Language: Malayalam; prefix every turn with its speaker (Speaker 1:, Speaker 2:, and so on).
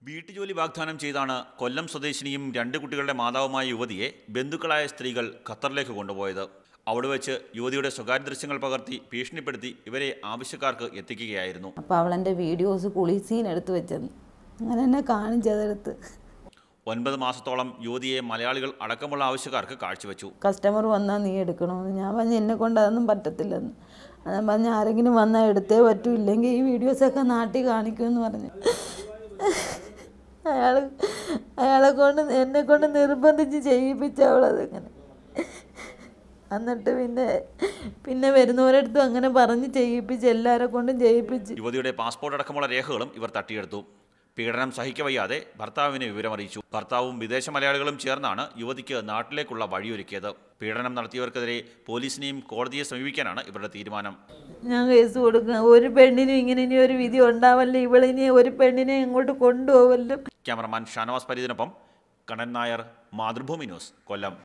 Speaker 1: വീട്ടുജോലി വാഗ്ദാനം ചെയ്താണ് കൊല്ലം സ്വദേശിനിയും രണ്ട് കുട്ടികളുടെ മാതാവുമായ യുവതിയെ ബന്ധുക്കളായ സ്ത്രീകൾ ഖത്തറിലേക്ക് കൊണ്ടുപോയത് അവിടെ വെച്ച് യുവതിയുടെ സ്വകാര്യ ദൃശ്യങ്ങൾ പകർത്തി ഭീഷണിപ്പെടുത്തി ഇവരെ ആവശ്യക്കാർക്ക് എത്തിക്കുകയായിരുന്നു
Speaker 2: അപ്പോൾ അവളെൻ്റെ വീഡിയോസ് കുളി സീൻ എടുത്ത് വെച്ചെന്ന് അങ്ങനെ എന്നെ കാണിച്ചതെടുത്ത്
Speaker 1: ഒൻപത് മാസത്തോളം യുവതിയെ മലയാളികൾ അടക്കമുള്ള ആവശ്യക്കാർക്ക് കാഴ്ചവെച്ചു
Speaker 2: കസ്റ്റമർ വന്നാൽ നീ എടുക്കണമെന്ന് ഞാൻ പറഞ്ഞു എന്നെ കൊണ്ട് അതൊന്നും പറ്റത്തില്ലെന്ന് ഞാൻ പറഞ്ഞു ആരെങ്കിലും വന്നാൽ എടുത്തേ പറ്റൂ ഇല്ലെങ്കിൽ ഈ വീഡിയോസൊക്കെ നാട്ടിൽ കാണിക്കുമെന്ന് പറഞ്ഞു അയാൾ അയാളെ കൊണ്ട് എന്നെ കൊണ്ട് നിർബന്ധിച്ച് ചെയ്യിപ്പിച്ച അവളതിങ്ങനെ എന്നിട്ട് പിന്നെ പിന്നെ വരുന്നവരടുത്തും അങ്ങനെ പറഞ്ഞ് ചെയ്യിപ്പിച്ച് എല്ലാവരെ കൊണ്ടും ചെയ്യിപ്പിച്ച്
Speaker 1: യുവതിയുടെ പാസ്പോർട്ട് അടക്കമുള്ള രേഖകളും ഇവർ തട്ടിയെടുത്തു പീഡനം സഹിക്കവയ്യാതെ ഭർത്താവിനെ വിവരമറിയിച്ചു ഭർത്താവും വിദേശ മലയാളികളും ചേർന്നാണ് യുവതിക്ക് നാട്ടിലേക്കുള്ള വഴിയൊരുക്കിയത് പീഡനം നടത്തിയവർക്കെതിരെ പോലീസിനെയും കോടതിയെ സമീപിക്കാനാണ് ഇവരുടെ തീരുമാനം
Speaker 2: ഞാൻ കേസ് കൊടുക്കാം ഒരു പെണ്ണിനും ഇങ്ങനെ ഇനി ഒരു വിധി ഉണ്ടാവല്ലേ ഇവളിനി ഒരു പെണ്ണിനെ ഇങ്ങോട്ട് കൊണ്ടുപോവല്ലോ
Speaker 1: ക്യാമറമാൻ ഷാനവാസ് പരീതിനൊപ്പം കണ്ണൻ നായർ മാതൃഭൂമി ന്യൂസ് കൊല്ലം